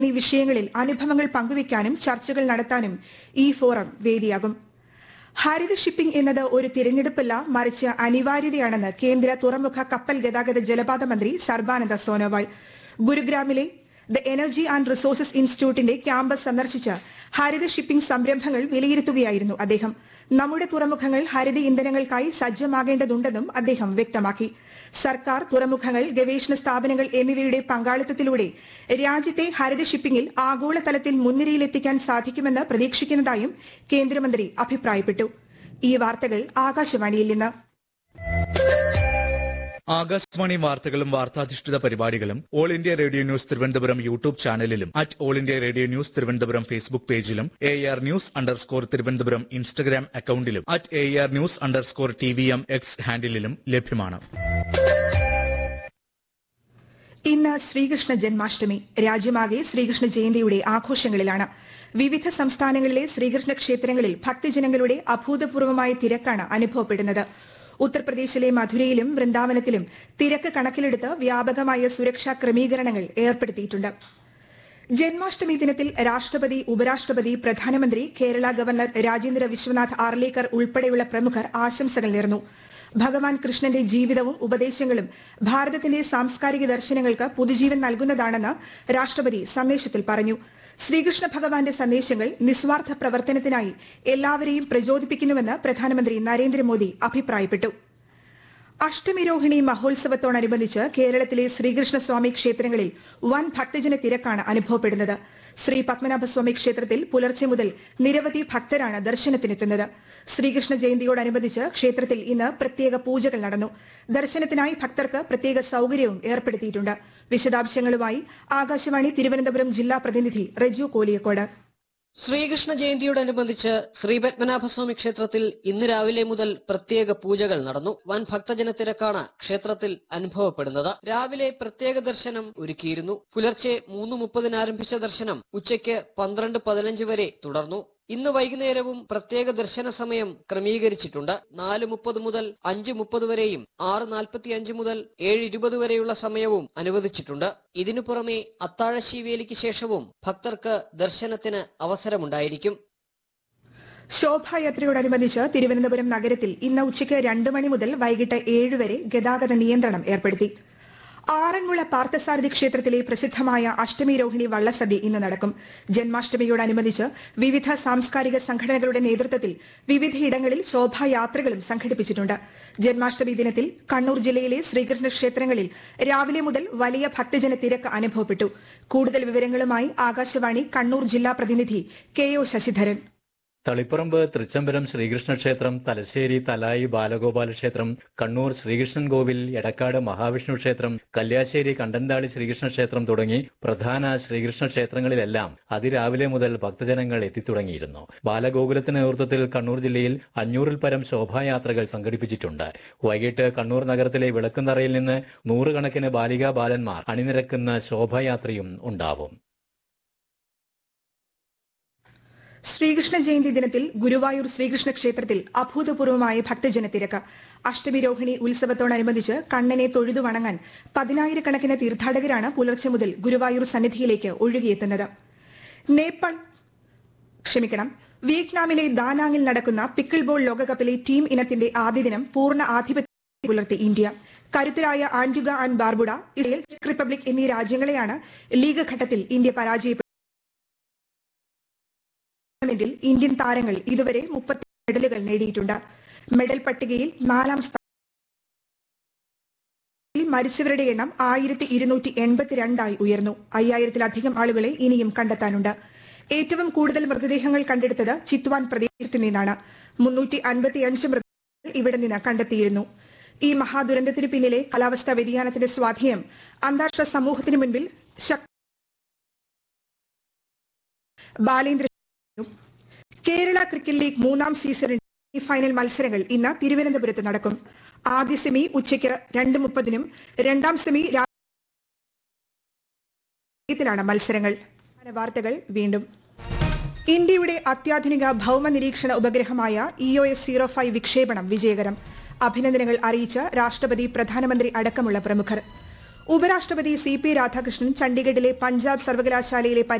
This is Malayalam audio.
എന്നീ വിഷയങ്ങളിൽ അനുഭവങ്ങൾ പങ്കുവയ്ക്കാനും ചർച്ചകൾ നടത്താനും ഈ ഫോറം വേദിയാകും ഹരിത ഷിപ്പിംഗ് എന്നത് ഒരു തിരഞ്ഞെടുപ്പല്ല മറിച്ച് അനിവാര്യതയാണെന്ന് കേന്ദ്ര തുറമുഖ കപ്പൽ ഗതാഗത ജലപാത മന്ത്രി സർബാനന്ദ സോനോവാൾ ഗുരുഗ്രാമിലെ ദ എനർജി ആൻഡ് റിസോഴ്സസ് ഇൻസ്റ്റിറ്റ്യൂട്ടിന്റെ ക്യാമ്പസ് സന്ദർശിച്ച് ഹരിത ഷിപ്പിംഗ് സംരംഭങ്ങൾ വിലയിരുത്തുകയായിരുന്നു അദ്ദേഹം നമ്മുടെ തുറമുഖങ്ങൾ ഹരിത ഇന്ധനങ്ങൾക്കായി സജ്ജമാകേണ്ടതുണ്ടെന്നും അദ്ദേഹം വ്യക്തമാക്കി സർക്കാർ തുറമുഖങ്ങൾ ഗവേഷണ സ്ഥാപനങ്ങൾ എന്നിവയുടെ പങ്കാളിത്തത്തിലൂടെ രാജ്യത്തെ ഹരിത ഷിപ്പിംഗിൽ ആഗോളതലത്തിൽ മുൻനിരയിലെത്തിക്കാൻ സാധിക്കുമെന്ന് പ്രതീക്ഷിക്കുന്നതായും കേന്ദ്രമന്ത്രി അഭിപ്രായപ്പെട്ടു ഈ വാർത്തകൾ ആകാശവാണിയിൽ നിന്ന് ആകാശവാണി വാർത്തകളും വാർത്താധിഷ്ഠിത പരിപാടികളും All India Radio news Thiruvananthapuram YouTube ചാനലിലും at All India Radio news Thiruvananthapuram Facebook പേജിലും A R news underscore Thiruvananthapuram Instagram അക്കൌണ്ടിലും at A R news underscore T V M X ഹാൻഡിലും ലഭ്യമാണ് ഇന്ന് ശ്രീകൃഷ്ണ ജന്മാഷ്ടമി രാജ്യമാകെ ശ്രീകൃഷ്ണ ജയന്തിയുടെ ആഘോഷങ്ങളിലാണ് വിവിധ സംസ്ഥാനങ്ങളിലെ ശ്രീകൃഷ്ണ ക്ഷേത്രങ്ങളിൽ ഭക്തജനങ്ങളുടെ അഭൂതപൂർവമായ തിരക്കാണ് അനുഭവപ്പെടുന്നത് ഉത്തർപ്രദേശിലെ മധുരയിലും വൃന്ദാവനത്തിലും തിരക്ക് കണക്കിലെടുത്ത് വ്യാപകമായ സുരക്ഷാ ക്രമീകരണങ്ങൾ ഏർപ്പെടുത്തിയിട്ടുണ്ട് ജന്മാഷ്ടമി ദിനത്തിൽ രാഷ്ട്രപതി ഉപരാഷ്ട്രപതി പ്രധാനമന്ത്രി കേരള ഗവർണർ രാജേന്ദ്ര വിശ്വനാഥ് ആർലേക്കർ ഉൾപ്പെടെയുള്ള പ്രമുഖർ ആശംസകൾ നേർന്നു ഭഗവാൻ കൃഷ്ണന്റെ ജീവിതവും ഉപദേശങ്ങളും ഭാരതത്തിന്റെ സാംസ്കാരിക ദർശനങ്ങൾക്ക് പുതുജീവൻ നൽകുന്നതാണെന്ന് രാഷ്ട്രപതി സന്ദേശത്തിൽ പറഞ്ഞു ശ്രീകൃഷ്ണ ഭഗവാന്റെ സന്ദേശങ്ങൾ നിസ്വാർത്ഥ പ്രവർത്തനത്തിനായി എല്ലാവരെയും പ്രചോദിപ്പിക്കുന്നുവെന്ന് പ്രധാനമന്ത്രി നരേന്ദ്രമോദി അഭിപ്രായപ്പെട്ടു അഷ്ടമിരോഹിണി മഹോത്സവത്തോടനുബന്ധിച്ച് കേരളത്തിലെ ശ്രീകൃഷ്ണസ്വാമി ക്ഷേത്രങ്ങളിൽ വൻ ഭക്തജന തിരക്കാണ് അനുഭവപ്പെടുന്നത് ശ്രീ പത്മനാഭസ്വാമി ക്ഷേത്രത്തിൽ പുലർച്ചെ മുതൽ നിരവധി ഭക്തരാണ് ദർശനത്തിനെത്തുന്നത് ശ്രീകൃഷ്ണ ജയന്തിയോടനുബന്ധിച്ച് ക്ഷേത്രത്തിൽ ഇന്ന് പ്രത്യേക പൂജകൾ നടന്നു ദർശനത്തിനായി ഭക്തർക്ക് പ്രത്യേക സൌകര്യവും ഏർപ്പെടുത്തിയിട്ടുണ്ട് വിശദാംശങ്ങളുമായി ആകാശവാണി തിരുവനന്തപുരം ജില്ലാ പ്രതിനിധി റെജു കോലിയക്കോട് ശ്രീകൃഷ്ണ ജയന്തിയോടനുബന്ധിച്ച് ശ്രീ പത്മനാഭസ്വാമി ക്ഷേത്രത്തിൽ ഇന്ന് രാവിലെ മുതൽ പ്രത്യേക പൂജകൾ നടന്നു വൻ ഭക്തജന തിരക്കാണ് ക്ഷേത്രത്തിൽ അനുഭവപ്പെടുന്നത് രാവിലെ പ്രത്യേക ദർശനം ഒരുക്കിയിരുന്നു പുലർച്ചെ മൂന്ന് മുപ്പതിന് ആരംഭിച്ച ദർശനം ഉച്ചയ്ക്ക് പന്ത്രണ്ട് പതിനഞ്ച് വരെ തുടർന്നു ഇന്ന് വൈകുന്നേരവും പ്രത്യേക ദർശന സമയം ക്രമീകരിച്ചിട്ടുണ്ട് നാല് മുപ്പത് മുതൽ അഞ്ച് മുപ്പത് വരെയും ആറ് നാൽപ്പത്തി അഞ്ച് മുതൽ ഏഴ് ഇരുപത് വരെയുള്ള സമയവും അനുവദിച്ചിട്ടുണ്ട് ഇതിനു പുറമെ അത്താഴശീവേലിക്ക് ശേഷവും ഭക്തർക്ക് ദർശനത്തിന് അവസരമുണ്ടായിരിക്കും ശോഭായാത്രയോടനുബന്ധിച്ച് തിരുവനന്തപുരം നഗരത്തിൽ ഇന്ന് ഉച്ചയ്ക്ക് രണ്ട് മണി മുതൽ വൈകിട്ട് ഏഴ് വരെ ഗതാഗത നിയന്ത്രണം ഏർപ്പെടുത്തി ആറന്മുള പാർത്ഥസാരഥി ക്ഷേത്രത്തിലെ പ്രസിദ്ധമായ അഷ്ടമി രോഹിണി വള്ളസദ്യ ഇന്ന് നടക്കും ജന്മാഷ്ടമിയോടനുബന്ധിച്ച് വിവിധ സാംസ്കാരിക സംഘടനകളുടെ നേതൃത്വത്തിൽ വിവിധയിടങ്ങളിൽ ശോഭായാത്രകളും സംഘടിപ്പിച്ചിട്ടുണ്ട് ജന്മാഷ്ടമി ദിനത്തിൽ കണ്ണൂർ ജില്ലയിലെ ശ്രീകൃഷ്ണ ക്ഷേത്രങ്ങളിൽ രാവിലെ മുതൽ വലിയ ഭക്തജന തിരക്ക് അനുഭവപ്പെട്ടു കൂടുതൽ വിവരങ്ങളുമായി ആകാശവാണി കണ്ണൂർ ജില്ലാ പ്രതിനിധി കെ ഒ ശശിധരൻ തളിപ്പറമ്പ് തൃച്ചംബരം ശ്രീകൃഷ്ണ ക്ഷേത്രം തലശ്ശേരി തലായി ബാലഗോപാല ക്ഷേത്രം കണ്ണൂർ ശ്രീകൃഷ്ണൻ കോവിൽ എടക്കാട് മഹാവിഷ്ണു ക്ഷേത്രം കല്യാശ്ശേരി കണ്ടന്താളി ശ്രീകൃഷ്ണ ക്ഷേത്രം തുടങ്ങി പ്രധാന ശ്രീകൃഷ്ണ ക്ഷേത്രങ്ങളിലെല്ലാം അതിരാവിലെ മുതൽ ഭക്തജനങ്ങൾ എത്തിത്തുടങ്ങിയിരുന്നു ബാലഗോകുലത്തിന്റെ നേതൃത്വത്തിൽ കണ്ണൂർ ജില്ലയിൽ അഞ്ഞൂറിൽ പരം ശോഭായാത്രകൾ സംഘടിപ്പിച്ചിട്ടുണ്ട് വൈകിട്ട് കണ്ണൂർ നഗരത്തിലെ വിളക്കുന്തറയിൽ നിന്ന് നൂറുകണക്കിന് ബാലികാ ബാലന്മാർ അണിനിരക്കുന്ന ശോഭായാത്രയും ഉണ്ടാവും ശ്രീകൃഷ്ണ ജയന്തി ദിനത്തിൽ ഗുരുവായൂർ ശ്രീകൃഷ്ണ ക്ഷേത്രത്തിൽ അഭൂതപൂർവമായ ഭക്തജന തിരക്ക് അഷ്ടമി രോഹിണി ഉത്സവത്തോടനുബന്ധിച്ച് കണ്ണനെ തൊഴുതു വണങ്ങാൻ പതിനായിരക്കണക്കിന് തീർത്ഥാടകരാണ് പുലർച്ചെ മുതൽ ഗുരുവായൂർ സന്നിധിയിലേക്ക് ഒഴുകിയെത്തുന്നത് നേപ്പാൾ ക്ഷമിക്കണം വിയറ്റ്നാമിലെ ദാനാങ്ങിൽ നടക്കുന്ന പിക്കിൾ ബോൾ ലോകകപ്പിലെ ടീം ഇനത്തിന്റെ ആദ്യ ദിനം പൂർണ്ണ ആധിപത്യം പുലർത്തി ഇന്ത്യ കരുത്തരായ ആന്റുഗ ആൻഡ് ബാർബുഡ ഇസ്രയേൽ ചെക്ക് റിപ്പബ്ലിക് എന്നീ രാജ്യങ്ങളെയാണ് ലീഗ് ഘട്ടത്തിൽ ഇന്ത്യ പരാജയപ്പെട്ടത് ടൂർണമെന്റിൽ ഇന്ത്യൻ താരങ്ങൾ ഇതുവരെ മുപ്പത്തി മെഡലുകൾ നേടിയിട്ടുണ്ട് മെഡൽ പട്ടികയിൽ നാലാം സ്ഥാനത്തിൽ മരിച്ചവരുടെ എണ്ണം ആയിരത്തി ഇരുന്നൂറ്റി എൺപത്തിരണ്ടായി ഉയർന്നു അയ്യായിരത്തിലധികം ആളുകളെ ഇനിയും കണ്ടെത്താനുണ്ട് ഏറ്റവും കൂടുതൽ മൃതദേഹങ്ങൾ കണ്ടെടുത്തത് ചിത്വാൻ പ്രദേശത്തു നിന്നാണ് മുന്നൂറ്റി അൻപത്തിയഞ്ച് മൃതദേഹങ്ങൾ ഇവിടെ നിന്ന് കണ്ടെത്തിയിരുന്നു ഈ മഹാദുരന്തത്തിന് പിന്നിലെ കാലാവസ്ഥാ വ്യതിയാനത്തിന്റെ സ്വാധീനം അന്താരാഷ്ട്ര സമൂഹത്തിന് മുൻപിൽ ശക്തി ബാലേന്ദ്ര കേരള ക്രിക്കറ്റ് ലീഗ് മൂന്നാം സീസണിന്റെ ഫൈനൽ മത്സരങ്ങൾ ഇന്ന് തിരുവനന്തപുരത്ത് നടക്കും ആദ്യ സെമി ഉച്ചയ്ക്ക് രണ്ട് മുപ്പതിനും രണ്ടാം സെമി ാണ് മത്സരങ്ങൾ പ്രധാന വാർത്തകൾ വീണ്ടും ഇന്ത്യയുടെ അത്യാധുനിക ഭൌമ നിരീക്ഷണ ഉപഗ്രഹമായ E O S zero five വിക്ഷേപണം വിജയകരം അഭിനന്ദനങ്ങൾ അറിയിച്ച് രാഷ്ട്രപതി പ്രധാനമന്ത്രി അടക്കമുള്ള പ്രമുഖർ ഉപരാഷ്ട്രപതി സി പി രാധാകൃഷ്ണൻ ചണ്ഡീഗഡിലെ പഞ്ചാബ് സർവകലാശാലയിലെ